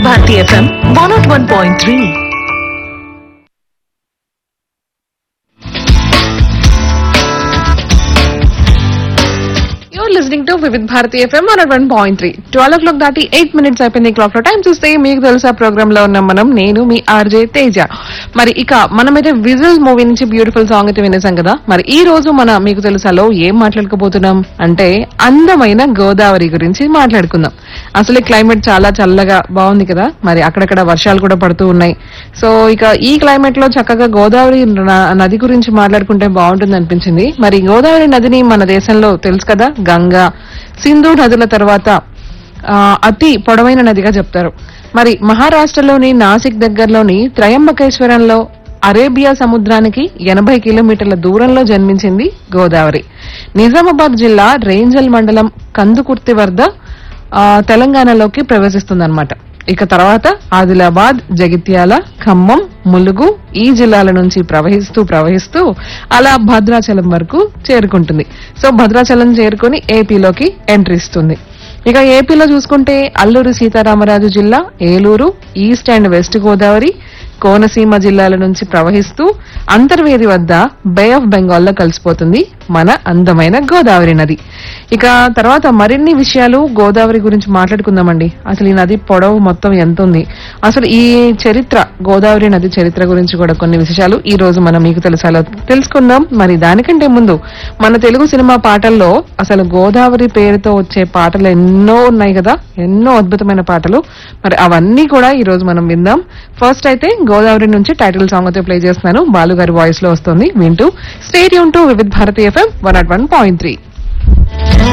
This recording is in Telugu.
Bharati FM one naught one point three your listening to Vividh Bharati FM one one point three twelve o'clock దాటి ఎయిట్ మినిట్స్ అయిపోయింది క్లాక్ లో టైం చూస్తే మీకు తెలుసా ప్రోగ్రామ్ లో ఉన్నాం మనం నేను మీ ఆర్జే తేజ మరి ఇక మనమైతే విజిల్ మూవీ నుంచి బ్యూటిఫుల్ సాంగ్ అయితే వినేసాం కదా మరి ఈ రోజు మన మీకు తెలుసాలో ఏం మాట్లాడుకోబోతున్నాం అంటే అందమైన గోదావరి గురించి మాట్లాడుకుందాం అసలే క్లైమేట్ చాలా చల్లగా బాగుంది కదా మరి అక్కడక్కడ వర్షాలు కూడా పడుతూ ఉన్నాయి సో ఇక ఈ క్లైమేట్ లో చక్కగా గోదావరి న- నది గురించి మాట్లాడుకుంటే బాగుంటుంది అనిపించింది మరి గోదావరి నదిని మన దేశంలో తెలుసు కదా గంగా సింధు నదుల తర్వాత ఆ, అతి పొడవైన నదిగా చెప్తారు మరి మహారాష్ట్రలోని నాసిక్ దగ్గరలోని త్రయంబకేశ్వరంలో అరేబియా సముద్రానికి ఎనభై కిలోమీటర్ల దూరంలో జన్మించింది గోదావరి నిజామాబాద్ జిల్లా రేంజల్ మండలం కందుకుర్తి వద్ద ఆ, తెలంగాణలోకి ప్రవేశిస్తుందన్నమాట ఇక తర్వాత ఆదిలాబాద్ జగిత్యాల ఖమ్మం ములుగు ఈ జిల్లాల నుంచి ప్రవహిస్తూ ప్రవహిస్తూ అలా భద్రాచలం వరకు చేరుకుంటుంది సో భద్రాచలం చేరుకొని ఏపీలోకి ఎంట్రీ ఇస్తుంది ఇక ఏపీలో చూసుకుంటే అల్లూరి సీతారామరాజు జిల్లా Eluru east and west Godavari Konaseema జిల్లాల నుంచి ప్రవహిస్తూ అంతర్వేది వద్ద బే ఆఫ్ బెంగాల్లో కలిసిపోతుంది మన అందమైన గోదావరి నది ఇక తర్వాత మరిన్ని విషయాలు గోదావరి గురించి మాట్లాడుకుందామండి అసలు ఈ నది పొడవు మొత్తం ఎంత ఉంది అసలు ఈ చరిత్ర గోదావరి నది చరిత్ర గురించి కూడా కొన్ని విషయాలు ఈ రోజు మనం మీకు తెలుసాలో తెలుసుకుందాం మరి దానికంటే ముందు మన తెలుగు సినిమా పాటల్లో అసలు గోదావరి పేరుతో వచ్చే పాటలు ఎన్నో ఉన్నాయి కదా ఎన్నో అద్భుతమైన పాటలు మరి అవన్నీ కూడా ఈ రోజు మనం విందాం ఫస్ట్ అయితే గోదావరి నుంచి టైటిల్ సాంగ్ అయితే ప్లే చేస్తున్నాను బాలు గారి వాయిస్ లో వస్తుంది వింటూ stay tuned to Vividh Bharati FM one naught one point three